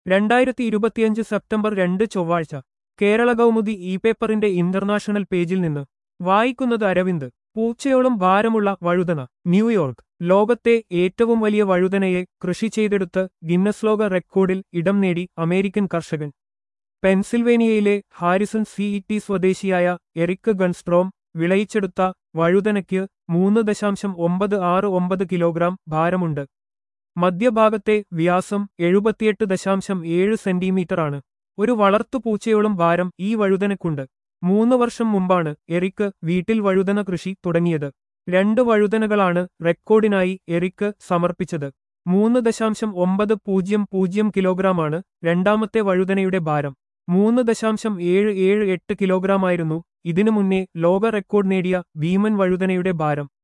രണ്ടായിരത്തി ഇരുപത്തിയഞ്ച് സെപ്റ്റംബർ രണ്ട് ചൊവ്വാഴ്ച കേരള കൗമുദി ഇ പേപ്പറിന്റെ ഇന്റർനാഷണൽ പേജിൽ നിന്ന് വായിക്കുന്നത് അരവിന്ദ് പൂച്ചയോളം ഭാരമുള്ള വഴുതന ന്യൂയോർക്ക് ലോകത്തെ ഏറ്റവും വലിയ വഴുതനയെ കൃഷി ചെയ്തെടുത്ത് ഗിന്നസ് ലോക റെക്കോർഡിൽ ഇടം നേടി അമേരിക്കൻ കർഷകൻ പെൻസിൽവേനിയയിലെ ഹാരിസൺ സിഇടി സ്വദേശിയായ എറിക് ഗൺസ്ട്രോം വിളയിച്ചെടുത്ത വഴുതനയ്ക്ക് മൂന്ന് ദശാംശം ഒമ്പത് ആറ് ഒമ്പത് കിലോഗ്രാം ഭാരമുണ്ട് മധ്യഭാഗത്തെ വ്യാസം എഴുപത്തിയെട്ട് ദശാംശം ഏഴ് സെന്റിമീറ്ററാണ് ഒരു വളർത്തുപൂച്ചയോളം ഭാരം ഈ വഴുതനക്കുണ്ട് മൂന്ന് വർഷം മുമ്പാണ് എറിക്ക് വീട്ടിൽ വഴുതന കൃഷി തുടങ്ങിയത് രണ്ട് വഴുതനകളാണ് റെക്കോർഡിനായി എറിക്ക് സമർപ്പിച്ചത് മൂന്ന് ദശാംശം ഒമ്പത് പൂജ്യം പൂജ്യം കിലോഗ്രാമാണ് രണ്ടാമത്തെ വഴുതനയുടെ ഭാരം മൂന്ന് ദശാംശം ഏഴ് ഏഴ് എട്ട് കിലോഗ്രാമായിരുന്നു ഇതിനു മുന്നേ ലോക റെക്കോർഡ് നേടിയ ഭീമൻ വഴുതനയുടെ ഭാരം